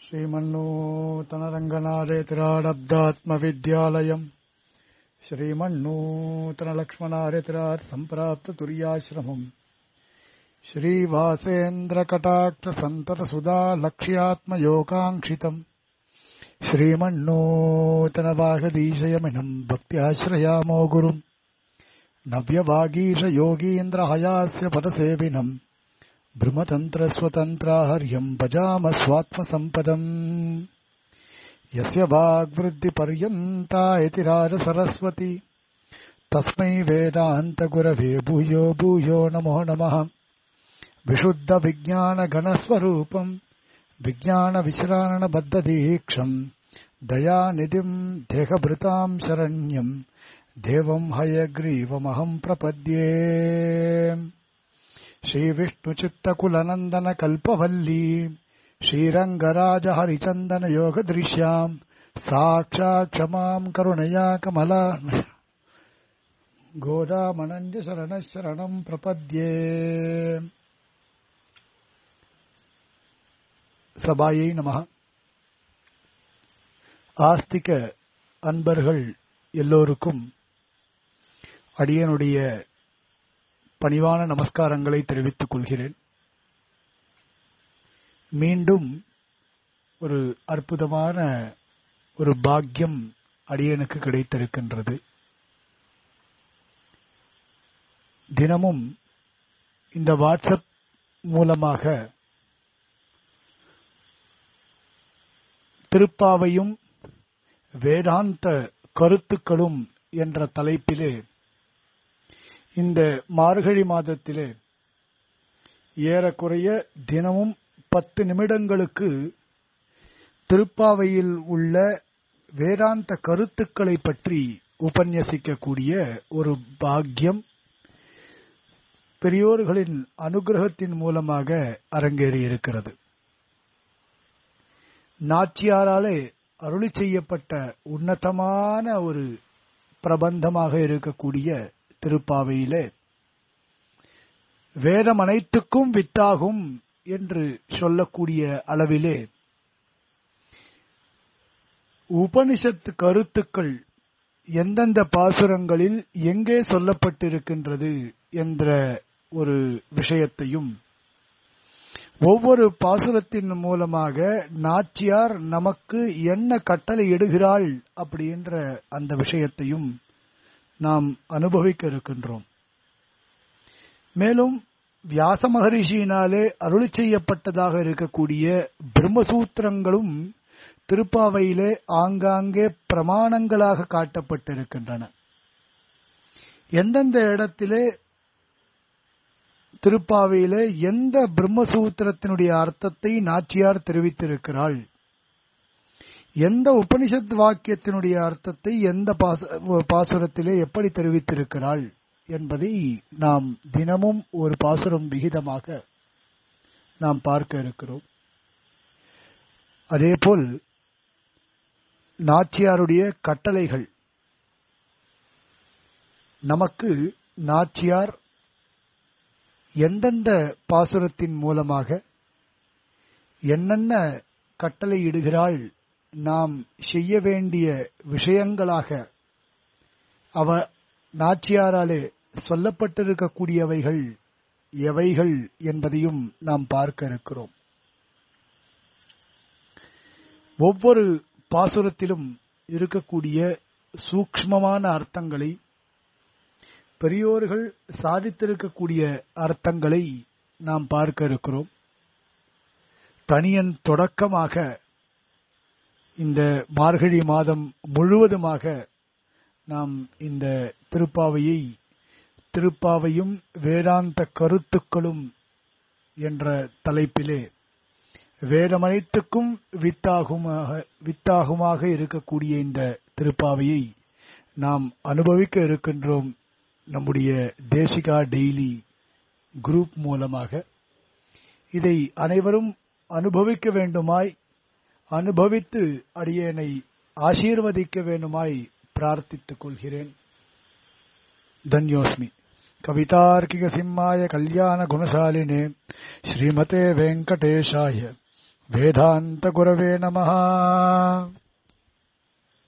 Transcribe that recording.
श्रीमन्नूतनरङ्गनारेतिराडब्दात्मविद्यालयम् श्रीमन्नूतनलक्ष्मणारेतिराट् सम्प्राप्ततुर्याश्रमम् श्रीवासेन्द्रकटाक्षसन्ततसुधा लक्ष्यात्मयोगाङ्क्षितम् श्रीमन्नूतनवागदीशयमिनम् भक्त्याश्रयामो गुरुम् नव्यवागीशयोगीन्द्रहयास्य पदसेविनम् भ्रमतन्त्रस्वतन्त्राहर्यम् भजाम स्वात्मसम्पदम् यस्य वाग्वृद्धिपर्यन्ता इति राजसरस्वती तस्मै वेदान्तगुरवे भूयो भूयो नमो नमः विशुद्धविज्ञानगणस्वरूपम् विज्ञानविश्राणबद्धदीक्षम् दयानिधिम् देहभृताम् शरण्यम् देवम् हयग्रीवमहम् प्रपद्ये श्रीविष्णुचित्तकुलनन्दनकल्पवल्ली श्रीरङ्गराजहरिचन्दनयोगदृश्याम् साक्षात् क्षमाम् करुणया कमला गोदामनन्यशरणः शरणम् प्रपद्ये சபாயை நமக ஆஸ்திக அன்பர்கள் எல்லோருக்கும் அடியனுடைய பணிவான நமஸ்காரங்களை தெரிவித்துக் கொள்கிறேன் மீண்டும் ஒரு அற்புதமான ஒரு பாக்கியம் அடியனுக்கு கிடைத்திருக்கின்றது தினமும் இந்த வாட்ஸ்அப் மூலமாக திருப்பாவையும் வேதாந்த கருத்துக்களும் என்ற தலைப்பிலே இந்த மார்கழி மாதத்திலே ஏறக்குறைய தினமும் பத்து நிமிடங்களுக்கு திருப்பாவையில் உள்ள வேதாந்த கருத்துக்களை பற்றி உபன்யசிக்கக்கூடிய ஒரு பாக்கியம் பெரியோர்களின் அனுகிரகத்தின் மூலமாக அரங்கேறியிருக்கிறது நாச்சியாராலே அருளி செய்யப்பட்ட உன்னதமான ஒரு பிரபந்தமாக இருக்கக்கூடிய திருப்பாவையிலே வேதம் அனைத்துக்கும் வித்தாகும் என்று சொல்லக்கூடிய அளவிலே உபனிஷத்து கருத்துக்கள் எந்தெந்த பாசுரங்களில் எங்கே சொல்லப்பட்டிருக்கின்றது என்ற ஒரு விஷயத்தையும் ஒவ்வொரு பாசுரத்தின் மூலமாக நாச்சியார் நமக்கு என்ன கட்டளை இடுகிறாள் அப்படின்ற அந்த விஷயத்தையும் நாம் அனுபவிக்க இருக்கின்றோம் மேலும் வியாச மகரிஷியினாலே அருளி செய்யப்பட்டதாக இருக்கக்கூடிய பிரம்மசூத்திரங்களும் திருப்பாவையிலே ஆங்காங்கே பிரமாணங்களாக காட்டப்பட்டிருக்கின்றன எந்தெந்த இடத்திலே திருப்பாவையிலே எந்த பிரம்மசூத்திரத்தினுடைய அர்த்தத்தை நாச்சியார் தெரிவித்திருக்கிறாள் எந்த உபனிஷத் வாக்கியத்தினுடைய அர்த்தத்தை எந்த பாசுரத்திலே எப்படி தெரிவித்திருக்கிறாள் என்பதை நாம் தினமும் ஒரு பாசுரம் விகிதமாக நாம் பார்க்க இருக்கிறோம் அதேபோல் நாச்சியாருடைய கட்டளைகள் நமக்கு நாச்சியார் எந்தெந்த பாசுரத்தின் மூலமாக என்னென்ன கட்டளை இடுகிறாள் நாம் செய்ய வேண்டிய விஷயங்களாக அவ நாச்சியாராலே சொல்லப்பட்டிருக்கக்கூடியவைகள் எவைகள் என்பதையும் நாம் பார்க்க இருக்கிறோம் ஒவ்வொரு பாசுரத்திலும் இருக்கக்கூடிய சூக்ஷ்மமான அர்த்தங்களை பெரியோர்கள் சாதித்திருக்கக்கூடிய அர்த்தங்களை நாம் பார்க்க இருக்கிறோம் தனியன் தொடக்கமாக இந்த மார்கழி மாதம் முழுவதுமாக நாம் இந்த திருப்பாவையை திருப்பாவையும் வேதாந்த கருத்துக்களும் என்ற தலைப்பிலே வேதமனைத்துக்கும் வித்தாகுமாக வித்தாகுமாக இருக்கக்கூடிய இந்த திருப்பாவையை நாம் அனுபவிக்க இருக்கின்றோம் நம்முடைய தேசிகா டெய்லி குரூப் மூலமாக இதை அனைவரும் அனுபவிக்க வேண்டுமாய் அனுபவித்து அடியேனை ஆசீர்வதிக்க வேண்டுமாய் பிரார்த்தித்துக் கொள்கிறேன் தன்யோஸ்மி கவிதார்க்கிக சிம்மாய கல்யாண குணசாலினே ஸ்ரீமதே வெங்கடேஷாய வேதாந்த குரவே நமஹ